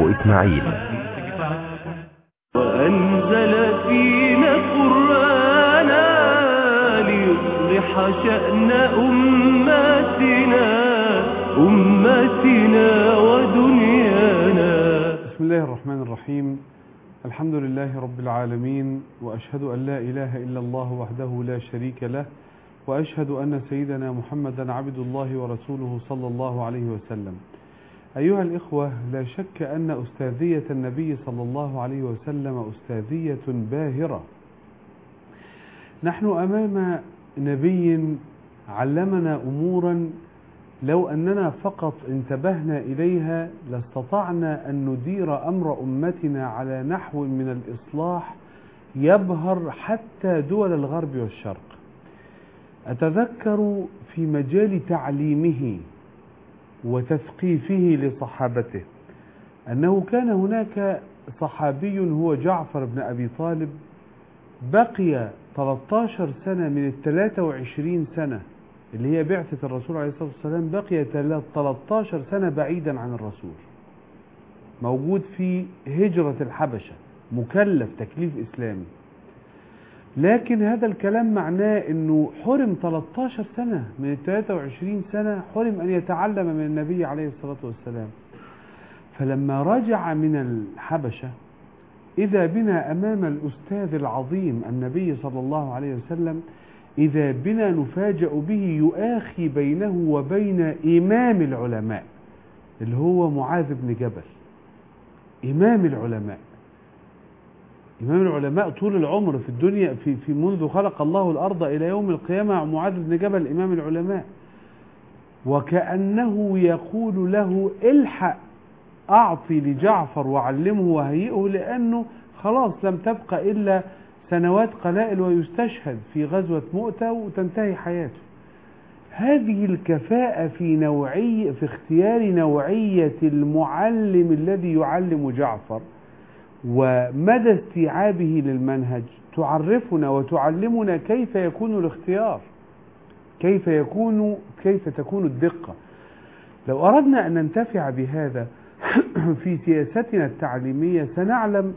إسماعيل وأنزل فينا قرآنا ليصلح شأن أمتنا أمتنا ودنيانا بسم الله الرحمن الرحيم الحمد لله رب العالمين وأشهد أن لا إله إلا الله وحده لا شريك له وأشهد أن سيدنا محمدا عبد الله ورسوله صلى الله عليه وسلم أيها الإخوة لا شك أن أستاذية النبي صلى الله عليه وسلم أستاذية باهرة نحن أمام نبي علمنا أمورا لو أننا فقط انتبهنا إليها لاستطعنا أن ندير أمر أمتنا على نحو من الإصلاح يبهر حتى دول الغرب والشرق أتذكر في مجال تعليمه وتثقيفه لصحابته أنه كان هناك صحابي هو جعفر بن أبي طالب بقي 13 سنة من ال 23 سنة اللي هي بعثة الرسول عليه الصلاة والسلام بقي 13 سنة بعيدا عن الرسول موجود في هجرة الحبشة مكلف تكليف إسلامي لكن هذا الكلام معناه انه حرم 13 سنة من ال 23 سنة حرم ان يتعلم من النبي عليه الصلاة والسلام فلما رجع من الحبشة إذا بنا أمام الأستاذ العظيم النبي صلى الله عليه وسلم إذا بنا نفاجأ به يؤاخي بينه وبين إمام العلماء اللي هو معاذ بن جبل إمام العلماء إمام العلماء طول العمر في الدنيا في, في منذ خلق الله الأرض إلى يوم القيامة معاذ بن جبل إمام العلماء وكأنه يقول له الحق أعطي لجعفر وعلمه وهيئه لأنه خلاص لم تبقى إلا سنوات قلائل ويستشهد في غزوة مؤتة وتنتهي حياته هذه الكفاءة في نوعية في اختيار نوعية المعلم الذي يعلم جعفر ومدى استيعابه للمنهج تعرفنا وتعلمنا كيف يكون الاختيار كيف يكون كيف تكون الدقة لو أردنا أن ننتفع بهذا في سياستنا التعليمية سنعلم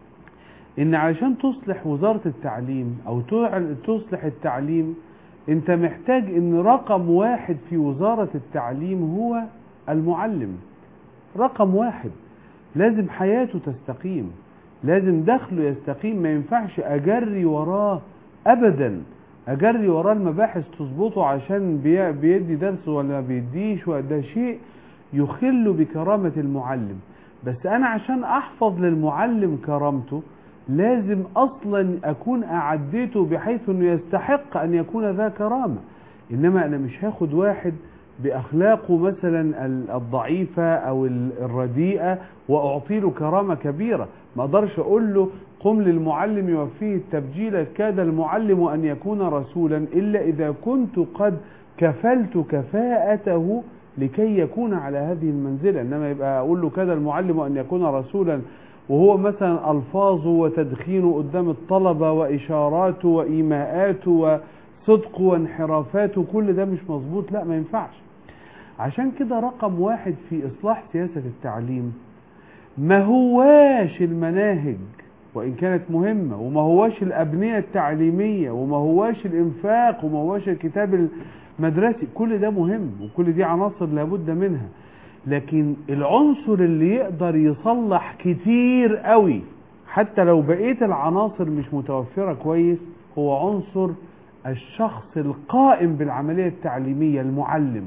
ان علشان تصلح وزارة التعليم او تصلح التعليم انت محتاج ان رقم واحد في وزارة التعليم هو المعلم رقم واحد لازم حياته تستقيم لازم دخله يستقيم ما ينفعش اجري وراه ابدا اجري وراه المباحث تظبطه عشان بيدي درس ولا ما بيديش وده شيء يخل بكرامة المعلم بس انا عشان احفظ للمعلم كرامته لازم اصلا اكون اعديته بحيث انه يستحق ان يكون ذا كرامة انما انا مش هاخد واحد باخلاقه مثلا الضعيفة او الرديئة واعطي له كرامة كبيرة ما اقدرش اقول له قم للمعلم يوفيه التبجيل كاد المعلم ان يكون رسولا الا اذا كنت قد كفلت كفاءته لكي يكون على هذه المنزلة انما يبقى اقول له كاد المعلم ان يكون رسولا وهو مثلا ألفاظه وتدخينه قدام الطلبة وإشاراته وإيماءاته وصدقه وانحرافاته كل ده مش مظبوط لا ما ينفعش عشان كده رقم واحد في إصلاح سياسة التعليم ما هواش المناهج وإن كانت مهمة وما هواش الأبنية التعليمية وما هواش الإنفاق وما هواش الكتاب المدرسي كل ده مهم وكل دي عناصر لابد منها لكن العنصر اللي يقدر يصلح كتير قوي حتى لو بقية العناصر مش متوفرة كويس هو عنصر الشخص القائم بالعملية التعليمية المعلم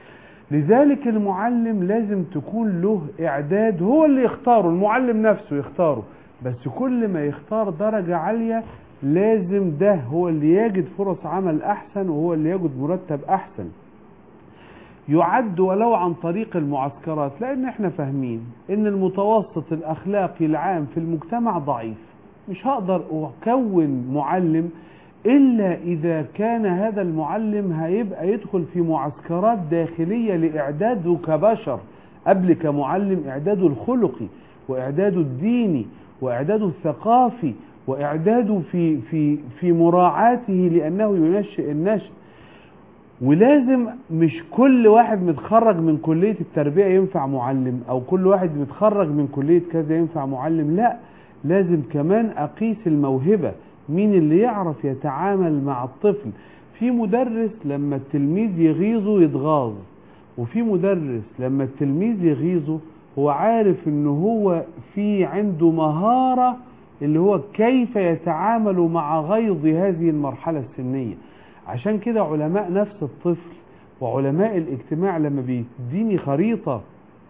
لذلك المعلم لازم تكون له إعداد هو اللي يختاره المعلم نفسه يختاره بس كل ما يختار درجة عالية لازم ده هو اللي يجد فرص عمل أحسن وهو اللي يجد مرتب أحسن يعد ولو عن طريق المعسكرات لان احنا فاهمين ان المتوسط الاخلاقي العام في المجتمع ضعيف مش هقدر اكون معلم الا اذا كان هذا المعلم هيبقى يدخل في معسكرات داخلية لاعداده كبشر قبل كمعلم اعداده الخلقي واعداده الديني واعداده الثقافي واعداده في في في مراعاته لانه ينشئ النشء ولازم مش كل واحد متخرج من كلية التربية ينفع معلم او كل واحد متخرج من كلية كذا ينفع معلم لا لازم كمان اقيس الموهبة مين اللي يعرف يتعامل مع الطفل في مدرس لما التلميذ يغيظه يتغاظ وفي مدرس لما التلميذ يغيظه هو عارف ان هو في عنده مهارة اللي هو كيف يتعامل مع غيظ هذه المرحلة السنية عشان كده علماء نفس الطفل وعلماء الاجتماع لما بيديني خريطة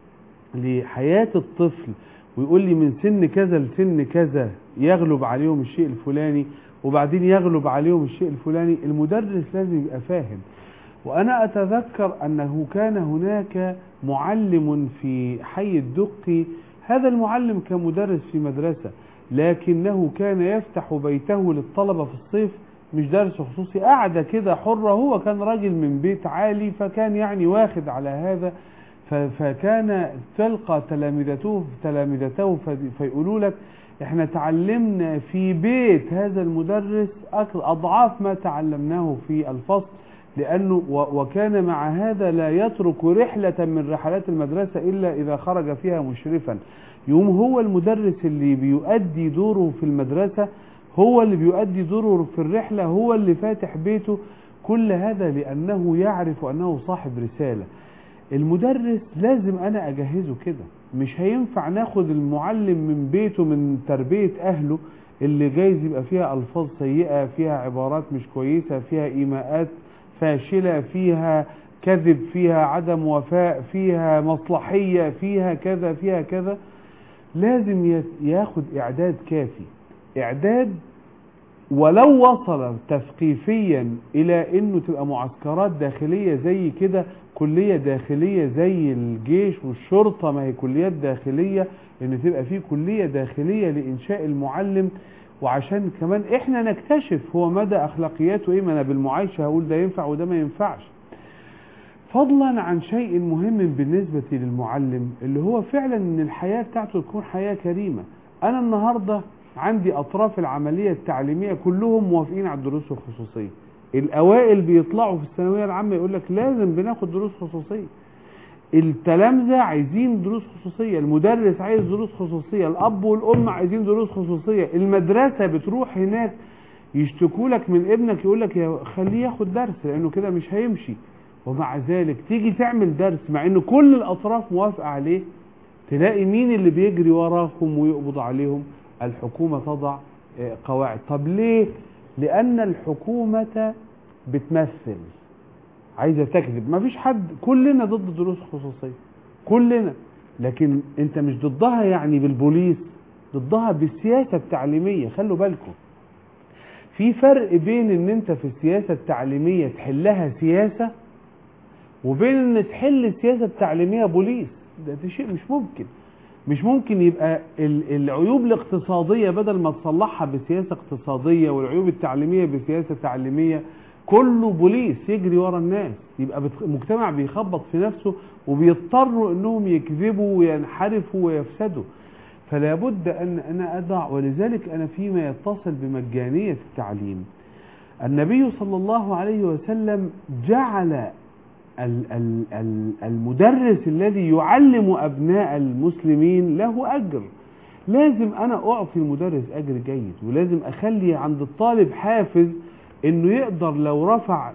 لحياة الطفل ويقول لي من سن كذا لسن كذا يغلب عليهم الشيء الفلاني وبعدين يغلب عليهم الشيء الفلاني المدرس لازم يبقى فاهم وأنا أتذكر أنه كان هناك معلم في حي الدقي هذا المعلم كان مدرس في مدرسة لكنه كان يفتح بيته للطلبة في الصيف مش درس خصوصي قاعدة كده حرة هو كان راجل من بيت عالي فكان يعني واخد على هذا ف- فكان تلقى تلامذته تلامذته ف- فيقولوا لك احنا تعلمنا في بيت هذا المدرس أك- أضعاف ما تعلمناه في الفصل لأنه و- وكان مع هذا لا يترك رحلة من رحلات المدرسة إلا إذا خرج فيها مشرفا يوم هو المدرس اللي بيؤدي دوره في المدرسة هو اللي بيؤدي دوره في الرحلة هو اللي فاتح بيته كل هذا لأنه يعرف أنه صاحب رسالة المدرس لازم أنا أجهزه كده مش هينفع ناخد المعلم من بيته من تربية أهله اللي جايز يبقى فيها ألفاظ سيئة فيها عبارات مش كويسة فيها إيماءات فاشلة فيها كذب فيها عدم وفاء فيها مصلحية فيها كذا فيها كذا لازم يت- ياخد إعداد كافي إعداد ولو وصل تثقيفيا إلى إنه تبقى معسكرات داخلية زي كده كلية داخلية زي الجيش والشرطة ما هي كليات داخلية إن تبقى في كلية داخلية لإنشاء المعلم وعشان كمان إحنا نكتشف هو مدى أخلاقياته إيه ما أنا بالمعايشة هقول ده ينفع وده ما ينفعش فضلا عن شيء مهم بالنسبة للمعلم اللي هو فعلا ان الحياة بتاعته تكون حياة كريمة انا النهاردة عندي اطراف العملية التعليمية كلهم موافقين على الدروس الخصوصية الاوائل بيطلعوا في الثانوية العامة يقول لك لازم بناخد دروس خصوصية التلامذة عايزين دروس خصوصية المدرس عايز دروس خصوصية الاب والام عايزين دروس خصوصية المدرسة بتروح هناك يشتكوا لك من ابنك يقول لك يا خليه ياخد درس لانه كده مش هيمشي ومع ذلك تيجي تعمل درس مع ان كل الاطراف موافقه عليه تلاقي مين اللي بيجري وراهم ويقبض عليهم الحكومه تضع آه، قواعد طب ليه لان الحكومه بتمثل عايزه تكذب ما فيش حد كلنا ضد دروس خصوصيه كلنا لكن انت مش ضدها يعني بالبوليس ضدها بالسياسه التعليميه خلوا بالكم في فرق بين ان انت في السياسه التعليميه تحلها سياسه وبين ان تحل السياسه التعليميه بوليس ده, ده شيء مش ممكن مش ممكن يبقى ال- العيوب الاقتصاديه بدل ما تصلحها بسياسه اقتصاديه والعيوب التعليميه بسياسه تعليميه كله بوليس يجري ورا الناس يبقى بت- مجتمع بيخبط في نفسه وبيضطروا انهم يكذبوا وينحرفوا ويفسدوا فلا بد ان انا اضع ولذلك انا فيما يتصل بمجانيه التعليم النبي صلى الله عليه وسلم جعل ال- ال- ال- المدرس الذي يعلم أبناء المسلمين له أجر لازم أنا أعطي المدرس أجر جيد ولازم أخلي عند الطالب حافز إنه يقدر لو رفع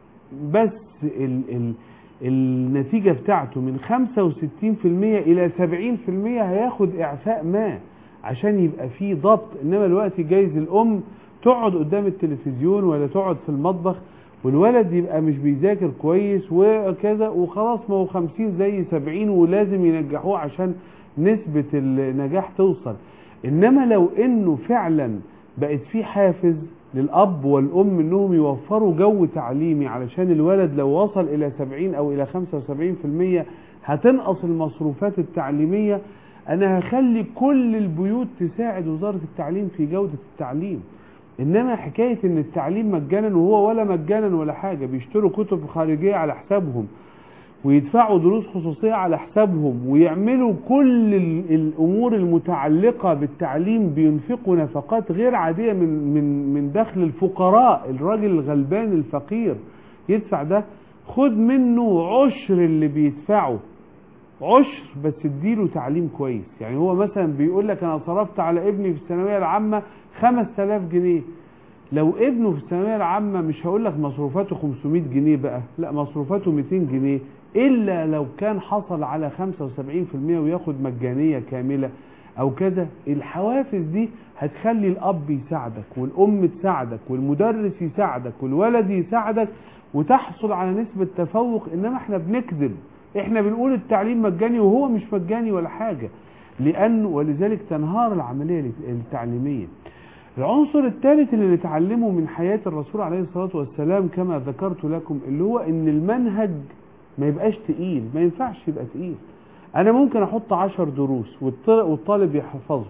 بس ال ال النتيجة بتاعته من 65% إلى 70% هياخد إعفاء ما عشان يبقى فيه ضبط إنما الوقت جايز الأم تقعد قدام التلفزيون ولا تقعد في المطبخ والولد يبقى مش بيذاكر كويس وكذا وخلاص ما هو 50 زي 70 ولازم ينجحوه عشان نسبة النجاح توصل انما لو انه فعلا بقت في حافز للاب والام انهم يوفروا جو تعليمي علشان الولد لو وصل الى 70 او الى 75% هتنقص المصروفات التعليمية انا هخلي كل البيوت تساعد وزارة التعليم في جودة التعليم انما حكايه ان التعليم مجانا وهو ولا مجانا ولا حاجه بيشتروا كتب خارجيه على حسابهم ويدفعوا دروس خصوصيه على حسابهم ويعملوا كل ال- الامور المتعلقه بالتعليم بينفقوا نفقات غير عاديه من من من دخل الفقراء الراجل الغلبان الفقير يدفع ده خد منه عشر اللي بيدفعه عشر بس اديله تعليم كويس يعني هو مثلا بيقول لك انا صرفت على ابني في الثانويه العامه 5000 جنيه لو ابنه في الثانويه العامه مش هقول لك مصروفاته 500 جنيه بقى لا مصروفاته 200 جنيه الا لو كان حصل على 75% وياخد مجانيه كامله او كذا الحوافز دي هتخلي الاب يساعدك والام تساعدك والمدرس يساعدك والولد يساعدك وتحصل على نسبة تفوق انما احنا بنكذب احنا بنقول التعليم مجاني وهو مش مجاني ولا حاجة لان ولذلك تنهار العملية التعليمية العنصر الثالث اللي نتعلمه من حياة الرسول عليه الصلاة والسلام كما ذكرت لكم اللي هو ان المنهج ما يبقاش تقيل ما ينفعش يبقى تقيل انا ممكن احط عشر دروس والط- والطالب يحفظه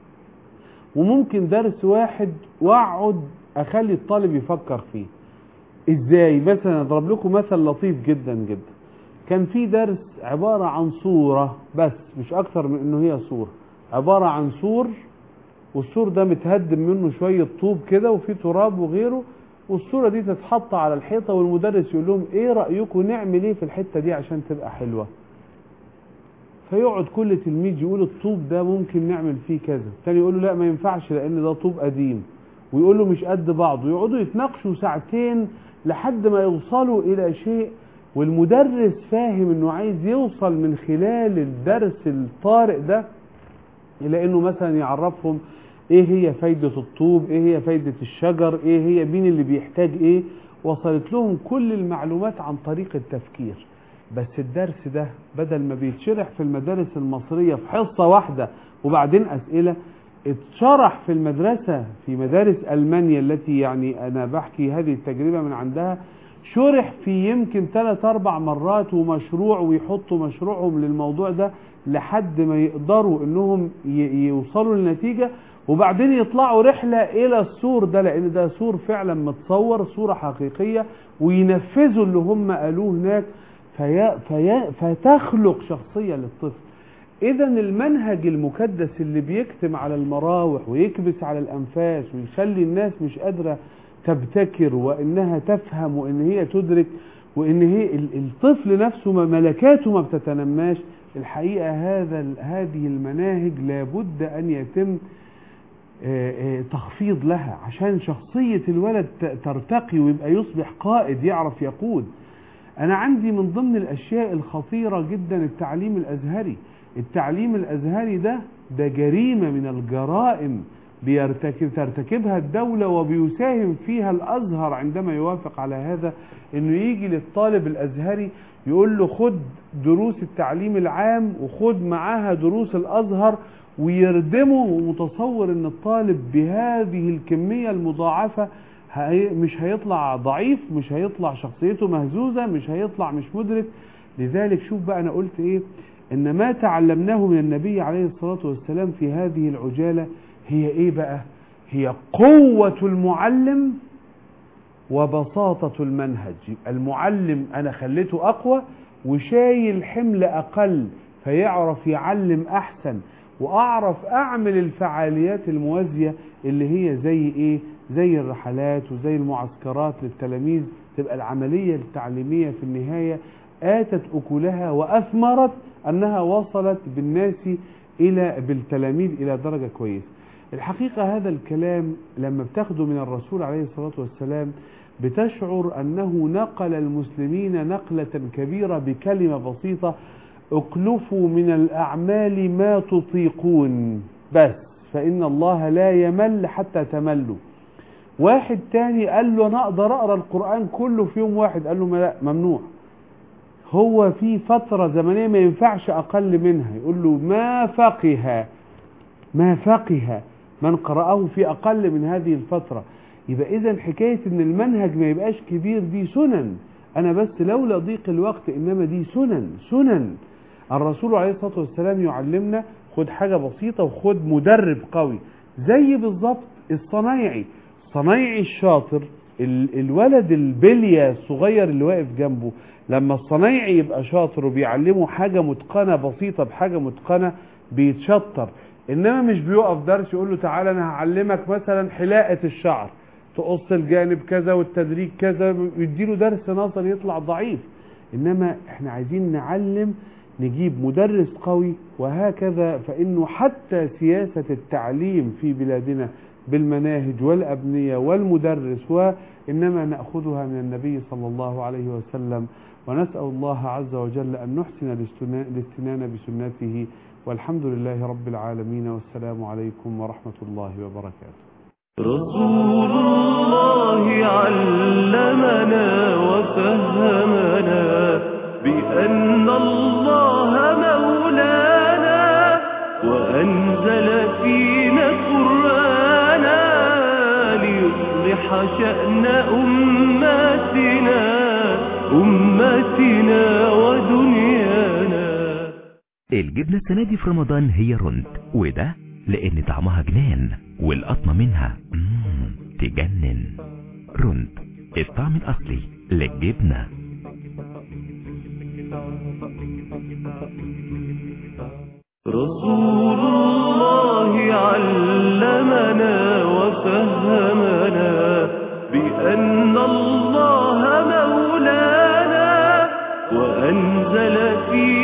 وممكن درس واحد واقعد اخلي الطالب يفكر فيه ازاي مثلا اضرب لكم مثل لطيف جدا جدا كان في درس عبارة عن صورة بس مش اكتر من انه هي صورة عبارة عن سور والسور ده متهدم منه شوية طوب كده وفي تراب وغيره والصورة دي تتحط على الحيطة والمدرس يقول لهم ايه رأيكم نعمل ايه في الحتة دي عشان تبقى حلوة فيقعد كل تلميذ يقول الطوب ده ممكن نعمل فيه كذا الثاني يقول له لا ما ينفعش لان ده طوب قديم ويقول له مش قد بعض ويقعدوا يتناقشوا ساعتين لحد ما يوصلوا الى شيء والمدرس فاهم انه عايز يوصل من خلال الدرس الطارئ ده الى انه مثلا يعرفهم ايه هي فايدة الطوب ايه هي فايدة الشجر ايه هي مين اللي بيحتاج ايه وصلت لهم كل المعلومات عن طريق التفكير بس الدرس ده بدل ما بيتشرح في المدارس المصرية في حصة واحدة وبعدين أسئلة اتشرح في المدرسة في مدارس ألمانيا التي يعني أنا بحكي هذه التجربة من عندها شرح في يمكن ثلاث أربع مرات ومشروع ويحطوا مشروعهم للموضوع ده لحد ما يقدروا إنهم ي- يوصلوا لنتيجة وبعدين يطلعوا رحلة إلى السور ده لأن ده سور فعلا متصور صورة حقيقية وينفذوا اللي هم قالوه هناك في في فتخلق شخصية للطفل إذا المنهج المكدس اللي بيكتم على المراوح ويكبس على الأنفاس ويخلي الناس مش قادرة تبتكر وإنها تفهم وإن هي تدرك وإن هي ال- الطفل نفسه ما- ملكاته ما بتتنماش الحقيقة هذا ال- هذه المناهج لابد أن يتم آه، آه، تخفيض لها عشان شخصية الولد ت- ترتقي ويبقى يصبح قائد يعرف يقود أنا عندي من ضمن الأشياء الخطيرة جدا التعليم الأزهري التعليم الأزهري ده ده جريمة من الجرائم بيرتكب ترتكبها الدولة وبيساهم فيها الأزهر عندما يوافق على هذا إنه يجي للطالب الأزهري يقول له خد دروس التعليم العام وخد معاها دروس الأزهر ويردمه ومتصور إن الطالب بهذه الكمية المضاعفة هي مش هيطلع ضعيف مش هيطلع شخصيته مهزوزة مش هيطلع مش مدرك لذلك شوف بقى أنا قلت إيه إن ما تعلمناه من النبي عليه الصلاة والسلام في هذه العجالة هي إيه بقى هي قوة المعلم وبساطة المنهج يبقى المعلم أنا خليته أقوى وشايل حمل أقل فيعرف يعلم أحسن وأعرف أعمل الفعاليات الموازية اللي هي زي إيه زي الرحلات وزي المعسكرات للتلاميذ تبقى العملية التعليمية في النهاية آتت أكلها وأثمرت أنها وصلت بالناس إلى بالتلاميذ إلى درجة كويسة الحقيقة هذا الكلام لما بتاخده من الرسول عليه الصلاة والسلام بتشعر أنه نقل المسلمين نقلة كبيرة بكلمة بسيطة اكلفوا من الأعمال ما تطيقون بس فإن الله لا يمل حتى تملوا واحد تاني قال له أنا أقدر أقرأ القرآن كله في يوم واحد قال له ما لا ممنوع هو في فترة زمنية ما ينفعش أقل منها يقول له ما فقه ما فقه من قرأه في أقل من هذه الفترة يبقى إذا حكاية إن المنهج ما يبقاش كبير دي سنن أنا بس لولا ضيق الوقت إنما دي سنن سنن الرسول عليه الصلاة والسلام يعلمنا خد حاجة بسيطة وخد مدرب قوي زي بالظبط الصنايعي الصنايعي الشاطر ال- الولد البلية الصغير اللي واقف جنبه لما الصنايعي يبقى شاطر وبيعلمه حاجة متقنة بسيطة بحاجة متقنة بيتشطر انما مش بيقف درس يقول له تعالى انا هعلمك مثلا حلاقة الشعر تقص الجانب كذا والتدريج كذا يديله درس نظري يطلع ضعيف انما احنا عايزين نعلم نجيب مدرس قوي وهكذا فانه حتى سياسة التعليم في بلادنا بالمناهج والأبنية والمدرس وإنما نأخذها من النبي صلى الله عليه وسلم ونسأل الله عز وجل أن نحسن الاستنا- الاستنان بسنته والحمد لله رب العالمين والسلام عليكم ورحمة الله وبركاته رسول الله علمنا وفهمنا بأن الله مولانا وأنزل فينا قرآنا ليصلح شأن أمتنا أمتنا ودنيانا الجبنة السنة دي في رمضان هي رند وده لأن طعمها جنان والقطمة منها مم تجنن رند الطعم الأصلي للجبنة رسول الله علمنا وفهمنا بأن الله مولانا وأنزل فينا